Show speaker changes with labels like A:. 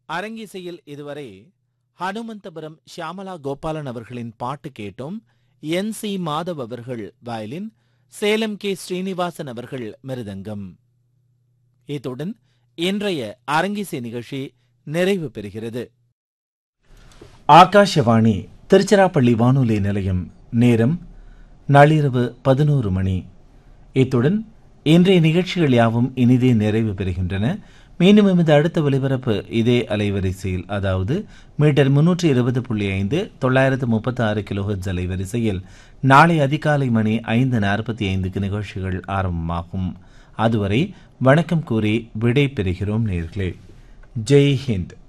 A: அரங்கிசையில் இதுவரை ஹனுமந்தபுரம் ஷியாமலா கோபாலன் அவர்களின் பாட்டு கேட்டோம் என் சி மாதவ் அவர்கள் வயலின் சேலம் கே ஸ்ரீனிவாசன் அவர்கள் மிருதங்கம் இத்துடன் இன்றைய அரங்கிசை நிகழ்ச்சி நிறைவு பெறுகிறது ஆகாஷவாணி திருச்சிராப்பள்ளி வானொலி நிலையம் நேரம் நள்ளிரவு பதினோரு மணி இத்துடன் இன்றைய நிகழ்ச்சிகள் யாவும் இனிதே நிறைவு பெறுகின்றன மீண்டும் எமது அடுத்த ஒலிபரப்பு இதே அலைவரிசையில் அதாவது மீட்டர் முன்னூற்றி இருபது புள்ளி ஐந்து தொள்ளாயிரத்து முப்பத்தி ஆறு கிலோஹெட்ஸ் அலைவரிசையில் நாளை அதிகாலை மணி ஐந்து நாற்பத்தி ஐந்துக்கு நிகழ்ச்சிகள் ஆரம்பமாகும் அதுவரை வணக்கம் கூறி விடை பெறுகிறோம் நேர்களே ஜெய் ஹிந்த்